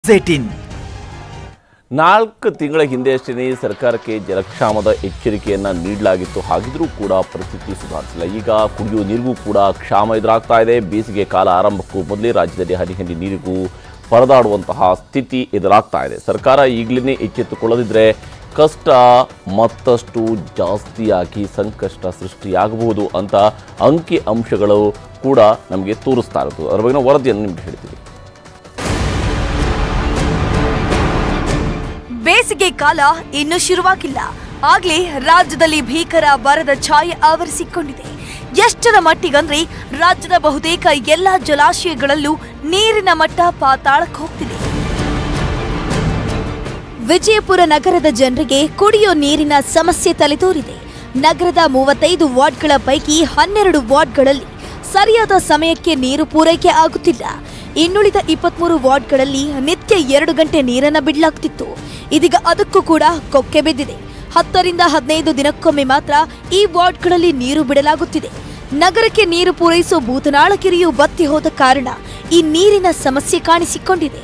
eighteen ನಾಲ್ಕು ತಿಂಗಳ ಹಿಂದೆಯಷ್ಟೇ ಸರ್ಕಾರಕ್ಕೆ ಜಲಕ್ಷಾಮದ ಎಚ್ಚರಿಕೆಯನ್ನ ನೀಡಲಾಗಿತ್ತು ಹಾಗಿದ್ರೂ ಕೂಡ ಪರಿಸ್ಥಿತಿ ಸುಧಾರಿಸಿಲ್ಲ ಈಗ ಕುಡಿಯುವ ನೀರಿಗೂ ಕೂಡ ಕ್ಷಾಮ ಎದುರಾಗ್ತಾ ಇದೆ ಬೇಸಿಗೆ ಕಾಲ ಆರಂಭಕ್ಕೂ ಮೊದಲೇ ರಾಜ್ಯದಲ್ಲಿ ಹನಿ ಹನಿ ನೀರಿಗೂ ಪರದಾಡುವಂತಹ ಸ್ಥಿತಿ ಎದುರಾಗ್ತಾ ಇದೆ ಸರ್ಕಾರ ಈಗಲೇ ಎಚ್ಚೆತ್ತುಕೊಳ್ಳದಿದ್ರೆ ಕಷ್ಟ ಮತ್ತಷ್ಟು ಜಾಸ್ತಿಯಾಗಿ ಸಂಕಷ್ಟ ಸೃಷ್ಟಿಯಾಗಬಹುದು ಅಂತ ಅಂಕಿ ಅಂಶಗಳು ಕೂಡ ನಮಗೆ ತೋರಿಸ್ತಾ ಇರೋದು ಅದರ ಬಗ್ಗೆ ವರದಿಯನ್ನು ನಿಮ್ಗೆ ಹೇಳ್ತೀವಿ ಬೇಸಿಗೆ ಕಾಲ ಇನ್ನೂ ಶುರುವಾಗಿಲ್ಲ ಆಗ್ಲೇ ರಾಜ್ಯದಲ್ಲಿ ಭೀಕರ ಬರದ ಛಾಯೆ ಆವರಿಸಿಕೊಂಡಿದೆ ಎಷ್ಟರ ಮಟ್ಟಿಗಂದ್ರೆ ರಾಜ್ಯದ ಬಹುತೇಕ ಎಲ್ಲಾ ಜಲಾಶಯಗಳಲ್ಲೂ ನೀರಿನ ಮಟ್ಟ ಪಾತಾಳಕ್ಕೆ ಹೋಗ್ತಿದೆ ವಿಜಯಪುರ ನಗರದ ಜನರಿಗೆ ಕುಡಿಯೋ ನೀರಿನ ಸಮಸ್ಯೆ ತಲೆದೋರಿದೆ ನಗರದ ಮೂವತ್ತೈದು ವಾರ್ಡ್ಗಳ ಪೈಕಿ ಹನ್ನೆರಡು ವಾರ್ಡ್ಗಳಲ್ಲಿ ಸರಿಯಾದ ಸಮಯಕ್ಕೆ ನೀರು ಪೂರೈಕೆ ಆಗುತ್ತಿಲ್ಲ ಇನ್ನುಳಿದ ಇಪ್ಪತ್ಮೂರು ವಾರ್ಡ್ಗಳಲ್ಲಿ ನಿತ್ಯ ಎರಡು ಗಂಟೆ ನೀರನ್ನ ಬಿಡಲಾಗ್ತಿತ್ತು ಇದೀಗ ಅದಕ್ಕೂ ಕೂಡ ಕೊಕ್ಕೆ ಬಿದ್ದಿದೆ ಹತ್ತರಿಂದ ಹದಿನೈದು ದಿನಕ್ಕೊಮ್ಮೆ ಮಾತ್ರ ಈ ವಾರ್ಡ್ಗಳಲ್ಲಿ ನೀರು ಬಿಡಲಾಗುತ್ತಿದೆ ನಗರಕ್ಕೆ ನೀರು ಪೂರೈಸೋ ಭೂತನಾಳ ಕೆರೆಯು ಬತ್ತಿ ಹೋದ ಕಾರಣ ಈ ನೀರಿನ ಸಮಸ್ಯೆ ಕಾಣಿಸಿಕೊಂಡಿದೆ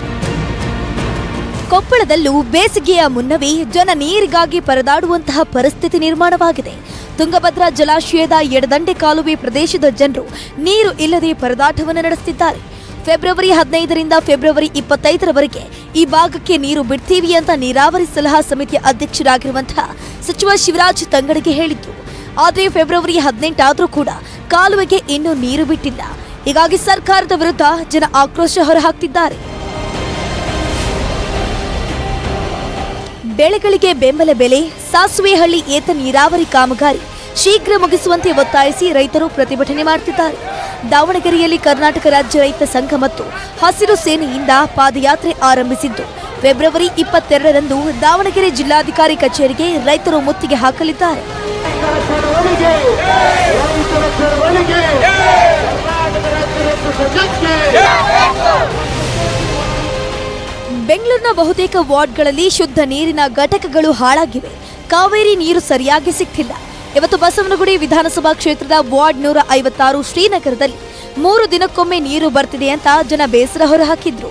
ಕೊಪ್ಪಳದಲ್ಲೂ ಬೇಸಿಗೆಯ ಮುನ್ನವೇ ಜನ ನೀರಿಗಾಗಿ ಪರದಾಡುವಂತಹ ಪರಿಸ್ಥಿತಿ ನಿರ್ಮಾಣವಾಗಿದೆ ತುಂಗಭದ್ರಾ ಜಲಾಶಯದ ಎಡದಂಡೆ ಕಾಲುವೆ ಪ್ರದೇಶದ ಜನರು ನೀರು ಇಲ್ಲದೆ ಪರದಾಟವನ್ನು ನಡೆಸುತ್ತಿದ್ದಾರೆ ಫೆಬ್ರವರಿ ಹದಿನೈದರಿಂದ ಫೆಬ್ರವರಿ ಇಪ್ಪತ್ತೈದರವರೆಗೆ ಈ ಭಾಗಕ್ಕೆ ನೀರು ಬಿಡ್ತೀವಿ ಅಂತ ನೀರಾವರಿ ಸಲಹಾ ಸಮಿತಿಯ ಅಧ್ಯಕ್ಷರಾಗಿರುವಂತಹ ಸಚಿವ ಶಿವರಾಜ್ ತಂಗಡಿಗೆ ಹೇಳಿದ್ದು ಆದರೆ ಫೆಬ್ರವರಿ ಹದಿನೆಂಟಾದರೂ ಕೂಡ ಕಾಲುವೆಗೆ ಇನ್ನೂ ನೀರು ಬಿಟ್ಟಿಲ್ಲ ಹೀಗಾಗಿ ಸರ್ಕಾರದ ವಿರುದ್ಧ ಜನ ಆಕ್ರೋಶ ಹೊರಹಾಕ್ತಿದ್ದಾರೆ ಬೆಳೆಗಳಿಗೆ ಬೆಂಬಲ ಬೆಲೆ ಸಾಸುವೆಹಳ್ಳಿ ಏತ ನೀರಾವರಿ ಕಾಮಗಾರಿ ಶೀಘ್ರ ಮುಗಿಸುವಂತೆ ಒತ್ತಾಯಿಸಿ ರೈತರು ಪ್ರತಿಭಟನೆ ಮಾಡುತ್ತಿದ್ದಾರೆ ದಾವಣಗೆರೆಯಲ್ಲಿ ಕರ್ನಾಟಕ ರಾಜ್ಯ ರೈತ ಸಂಘ ಮತ್ತು ಹಸಿರು ಸೇನೆಯಿಂದ ಪಾದಯಾತ್ರೆ ಆರಂಭಿಸಿದ್ದು ಫೆಬ್ರವರಿ ಇಪ್ಪತ್ತೆರಡರಂದು ದಾವಣಗೆರೆ ಜಿಲ್ಲಾಧಿಕಾರಿ ಕಚೇರಿಗೆ ರೈತರು ಮುತ್ತಿಗೆ ಹಾಕಲಿದ್ದಾರೆ ಚಳವಳಿಗೆ ರೈತರ ಚಳವಳಿಗೆ ಕರ್ನಾಟಕ ರಾಜ್ಯ ರೈತ ಸಂಘಕ್ಕೆ ಬೆಂಗಳೂರಿನ ಬಹುತೇಕ ವಾರ್ಡ್ಗಳಲ್ಲಿ ಶುದ್ಧ ನೀರಿನ ಘಟಕಗಳು ಹಾಳಾಗಿವೆ ಕಾವೇರಿ ನೀರು ಸರಿಯಾಗಿ ಸಿಗ್ತಿಲ್ಲ ಇವತ್ತು ಬಸವನಗುಡಿ ವಿಧಾನಸಭಾ ಕ್ಷೇತ್ರದ ವಾರ್ಡ್ ನೂರ ಐವತ್ತಾರು ಶ್ರೀನಗರದಲ್ಲಿ ಮೂರು ದಿನಕ್ಕೊಮ್ಮೆ ನೀರು ಬರ್ತಿದೆ ಅಂತ ಜನ ಬೇಸರ ಹೊರಹಾಕಿದ್ರು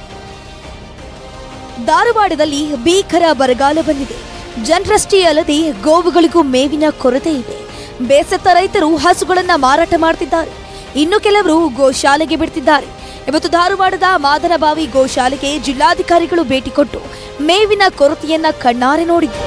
ಧಾರವಾಡದಲ್ಲಿ ಭೀಕರ ಬರಗಾಲ ಬಂದಿದೆ ಜನರಷ್ಟೇ ಅಲ್ಲದೆ ಗೋವುಗಳಿಗೂ ಮೇವಿನ ಕೊರತೆ ಇದೆ ಬೇಸತ್ತ ರೈತರು ಹಸುಗಳನ್ನ ಮಾರಾಟ ಮಾಡ್ತಿದ್ದಾರೆ ಇನ್ನು ಕೆಲವರು ಗೋಶಾಲೆಗೆ ಬಿಡ್ತಿದ್ದಾರೆ ಇವತ್ತು ಧಾರವಾಡದ ಮಾದನಬಾವಿ ಗೋಶಾಲೆಗೆ ಜಿಲ್ಲಾಧಿಕಾರಿಗಳು ಭೇಟಿ ಕೊಟ್ಟು ಮೇವಿನ ಕೊರತೆಯನ್ನ ಕಣ್ಣಾರೆ ನೋಡಿದ್ರು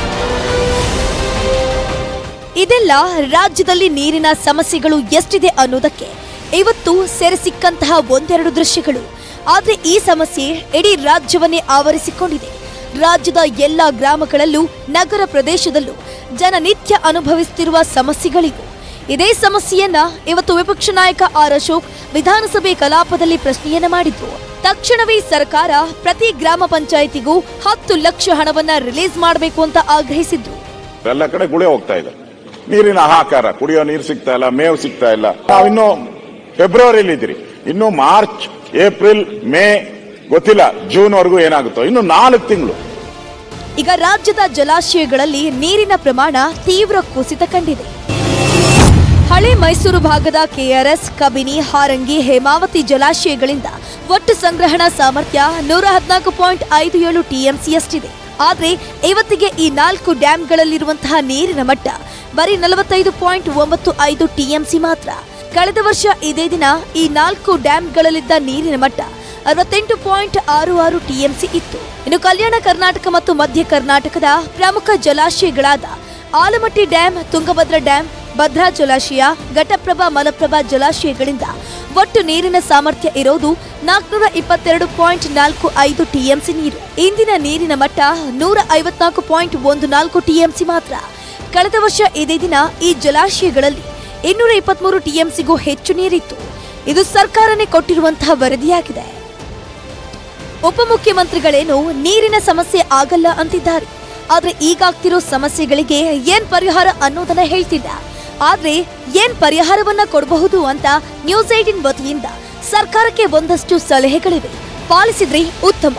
ಇದೆಲ್ಲ ರಾಜ್ಯದಲ್ಲಿ ನೀರಿನ ಸಮಸ್ಯೆಗಳು ಎಷ್ಟಿದೆ ಅನ್ನೋದಕ್ಕೆ ಇವತ್ತು ಸೆರೆ ಸಿಕ್ಕಂತಹ ಒಂದೆರಡು ದೃಶ್ಯಗಳು ಆದ್ರೆ ಈ ಸಮಸ್ಯೆ ಇಡೀ ರಾಜ್ಯವನ್ನೇ ಆವರಿಸಿಕೊಂಡಿದೆ ರಾಜ್ಯದ ಎಲ್ಲ ಗ್ರಾಮಗಳಲ್ಲೂ ನಗರ ಪ್ರದೇಶದಲ್ಲೂ ಜನ ನಿತ್ಯ ಅನುಭವಿಸುತ್ತಿರುವ ಸಮಸ್ಯೆಗಳಿವು ಇದೇ ಸಮಸ್ಯೆಯನ್ನ ಇವತ್ತು ವಿಪಕ್ಷ ನಾಯಕ ಆರ್ ಅಶೋಕ್ ವಿಧಾನಸಭೆ ಕಲಾಪದಲ್ಲಿ ಪ್ರಶ್ನೆಯನ್ನ ಮಾಡಿದ್ರು ತಕ್ಷಣವೇ ಸರ್ಕಾರ ಪ್ರತಿ ಗ್ರಾಮ ಪಂಚಾಯಿತಿಗೂ ಹತ್ತು ಲಕ್ಷ ಹಣವನ್ನ ರಿಲೀಸ್ ಮಾಡಬೇಕು ಅಂತ ಆಗ್ರಹಿಸಿದ್ರು ಎಲ್ಲ ಕಡೆ ಗುಳೆ ಹೋಗ್ತಾ ಇದೆ ನೀರಿನ ಹಾಹಾಕಾರ ಕುಡಿಯೋ ನೀರು ಸಿಗ್ತಾ ಇಲ್ಲ ಮೇವು ಸಿಗ್ತಾ ಇಲ್ಲ ನಾವಿನ್ನು ಫೆಬ್ರವರಿಲಿ ಇದ್ದೀರಿ ಇನ್ನು ಮಾರ್ಚ್ ಏಪ್ರಿಲ್ ಮೇ ಗೊತ್ತಿಲ್ಲ ಜೂನ್ ವರೆಗೂ ಏನಾಗುತ್ತೋ ಇನ್ನು ನಾಲ್ಕು ತಿಂಗಳು ಈಗ ರಾಜ್ಯದ ಜಲಾಶಯಗಳಲ್ಲಿ ನೀರಿನ ಪ್ರಮಾಣ ತೀವ್ರ ಕುಸಿತ ಕಂಡಿದೆ ಹಳೆ ಮೈಸೂರು ಭಾಗದ ಕೆಆರ್ಎಸ್ ಕಬಿನಿ ಹಾರಂಗಿ ಹೇಮಾವತಿ ಜಲಾಶಯಗಳಿಂದ ಒಟ್ಟು ಸಂಗ್ರಹಣಾ ಸಾಮರ್ಥ್ಯ ನೂರ ಹದಿನಾಲ್ಕು ಪಾಯಿಂಟ್ ಐದು ಏಳು ಟಿಎಂಸಿಯಷ್ಟಿದೆ ಆದ್ರೆ ಇವತ್ತಿಗೆ ಈ ನಾಲ್ಕು ಡ್ಯಾಂಗಳಲ್ಲಿರುವಂತಹ ನೀರಿನ ಮಟ್ಟ ಬರೀ ನಲವತ್ತೈದು ಪಾಯಿಂಟ್ ಒಂಬತ್ತು ಐದು ಟಿಎಂಸಿ ಮಾತ್ರ ಕಳೆದ ವರ್ಷ ಇದೇ ದಿನ ಈ ನಾಲ್ಕು ಡ್ಯಾಂಗಳಲ್ಲಿದ್ದ ನೀರಿನ ಮಟ್ಟ ಅರವತ್ತೆಂಟು ಪಾಯಿಂಟ್ ಆರು ಆರು ಟಿಎಂಸಿ ಇತ್ತು ಇನ್ನು ಕಲ್ಯಾಣ ಕರ್ನಾಟಕ ಮತ್ತು ಮಧ್ಯ ಕರ್ನಾಟಕದ ಪ್ರಮುಖ ಜಲಾಶಯಗಳಾದ ಆಲಮಟ್ಟಿ ಡ್ಯಾಂ ತುಂಗಭದ್ರಾ ಡ್ಯಾಂ ಭದ್ರಾ ಜಲಾಶಯ ಘಟಪ್ರಭಾ ಮಲಪ್ರಭಾ ಜಲಾಶಯಗಳಿಂದ ಒಟ್ಟು ನೀರಿನ ಸಾಮರ್ಥ್ಯ ಇರೋದು ನಾಲ್ಕುನೂರ ಇಪ್ಪತ್ತೆರಡು ಪಾಯಿಂಟ್ ನಾಲ್ಕು ಐದು ಟಿಎಂಸಿ ನೀರು ಇಂದಿನ ನೀರಿನ ಮಟ್ಟ ನೂರ ಐವತ್ನಾಲ್ಕು ಪಾಯಿಂಟ್ ಒಂದು ನಾಲ್ಕು ಟಿಎಂಸಿ ಮಾತ್ರ ಕಳೆದ ವರ್ಷ ಇದೇ ದಿನ ಈ ಜಲಾಶಯಗಳಲ್ಲಿ ಇನ್ನೂರ ಇಪ್ಪತ್ಮೂರು ಟಿಎಂಸಿಗೂ ಹೆಚ್ಚು ನೀರಿತ್ತು ಇದು ಸರ್ಕಾರನೇ ಕೊಟ್ಟಿರುವಂತಹ ವರದಿಯಾಗಿದೆ ಉಪಮುಖ್ಯಮಂತ್ರಿಗಳೇನು ನೀರಿನ ಸಮಸ್ಯೆ ಆಗಲ್ಲ ಅಂತಿದ್ದಾರೆ ಆದ್ರೆ ಈಗಾಗ್ತಿರೋ ಸಮಸ್ಯೆಗಳಿಗೆ ಏನ್ ಪರಿಹಾರ ಅನ್ನೋದನ್ನ ಹೇಳ್ತಿಲ್ಲ ಆದ್ರೆ ಏನ್ ಪರಿಹಾರವನ್ನ ಕೊಡಬಹುದು ಅಂತ ನ್ಯೂಸ್ ಏಟಿನ್ ವತಿಯಿಂದ ಸರ್ಕಾರಕ್ಕೆ ಒಂದಷ್ಟು ಸಲಹೆಗಳಿವೆ ಪಾಲಿಸಿದ್ರೆ ಉತ್ತಮ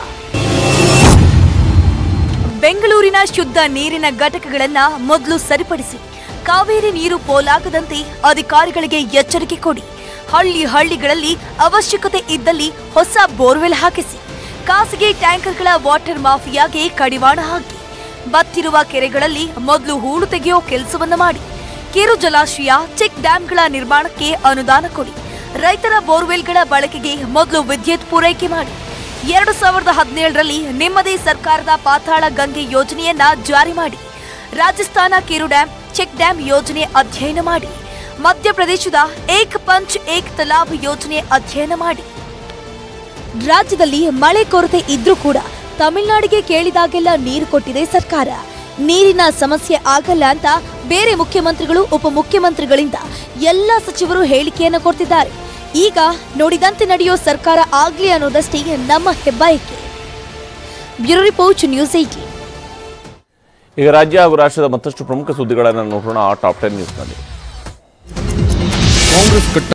ಬೆಂಗಳೂರಿನ ಶುದ್ಧ ನೀರಿನ ಘಟಕಗಳನ್ನ ಮೊದಲು ಸರಿಪಡಿಸಿ ಕಾವೇರಿ ನೀರು ಪೋಲಾಗದಂತೆ ಅಧಿಕಾರಿಗಳಿಗೆ ಎಚ್ಚರಿಕೆ ಕೊಡಿ ಹಳ್ಳಿ ಹಳ್ಳಿಗಳಲ್ಲಿ ಅವಶ್ಯಕತೆ ಇದ್ದಲ್ಲಿ ಹೊಸ ಬೋರ್ವೆಲ್ ಹಾಕಿಸಿ ಖಾಸಗಿ ಟ್ಯಾಂಕರ್ಗಳ ವಾಟರ್ ಮಾಫಿಯಾಗೆ ಕಡಿವಾಣ ಹಾಕಿ ಬತ್ತಿರುವ ಕೆರೆಗಳಲ್ಲಿ ಮೊದಲು ಹೂಳು ತೆಗೆಯೋ ಕೆಲಸವನ್ನ ಮಾಡಿ ಕಿರು ಜಲಾಶಯ ಚೆಕ್ ಡ್ಯಾಂಗಳ ನಿರ್ಮಾಣಕ್ಕೆ ಅನುದಾನ ಕೊಡಿ ರೈತರ ಬೋರ್ವೆಲ್ಗಳ ಬಳಕೆಗೆ ಮೊದಲು ವಿದ್ಯುತ್ ಪೂರೈಕೆ ಮಾಡಿ ಎರಡು ಸಾವಿರದ ಹದಿನೇಳರಲ್ಲಿ ನಿಮ್ಮದೇ ಸರ್ಕಾರದ ಪಾತಾಳ ಗಂಗೆ ಯೋಜನೆಯನ್ನ ಜಾರಿ ಮಾಡಿ ರಾಜಸ್ಥಾನ ಕಿರು ಡ್ಯಾಂ ಚೆಕ್ ಡ್ಯಾಂ ಯೋಜನೆ ಅಧ್ಯಯನ ಮಾಡಿ ಮಧ್ಯಪ್ರದೇಶದ ಏಕ್ ಪಂಚ್ ಏಕ್ ತಲಾಬ್ ಯೋಜನೆ ಅಧ್ಯಯನ ಮಾಡಿ ರಾಜ್ಯದಲ್ಲಿ ಮಳೆ ಕೊರತೆ ಇದ್ರೂ ಕೂಡ ತಮಿಳುನಾಡಿಗೆ ಕೇಳಿದಾಗೆಲ್ಲ ನೀರು ಕೊಟ್ಟಿದೆ ಸರ್ಕಾರ ನೀರಿನ ಸಮಸ್ಯೆ ಆಗಲ್ಲ ಅಂತ ಬೇರೆ ಮುಖ್ಯಮಂತ್ರಿಗಳು ಉಪಮುಖ್ಯಮಂತ್ರಿಗಳಿಂದ ಎಲ್ಲ ಸಚಿವರು ಹೇಳಿಕೆಯನ್ನು ಕೊಡ್ತಿದ್ದಾರೆ ಈಗ ನೋಡಿದಂತೆ ನಡೆಯೋ ಸರ್ಕಾರ ಆಗ್ಲಿ ಅನ್ನೋದಷ್ಟೇ ನಮ್ಮ ಹೆಬ್ಬಾಯಿಕೆ ಬ್ಯೂರೋ ರಿಪೋರ್ಟ್ ನ್ಯೂಸ್ ಏಟೀನ್ ಈಗ ರಾಜ್ಯ ಹಾಗೂ ರಾಷ್ಟ್ರದ ಮತ್ತಷ್ಟು ಪ್ರಮುಖ ಸುದ್ದಿಗಳನ್ನು ನೋಡೋಣ ಟಾಪ್ ಟೆನ್ ನ್ಯೂಸ್ನಲ್ಲಿ ಕಾಂಗ್ರೆಸ್ ಕಟ್ಟ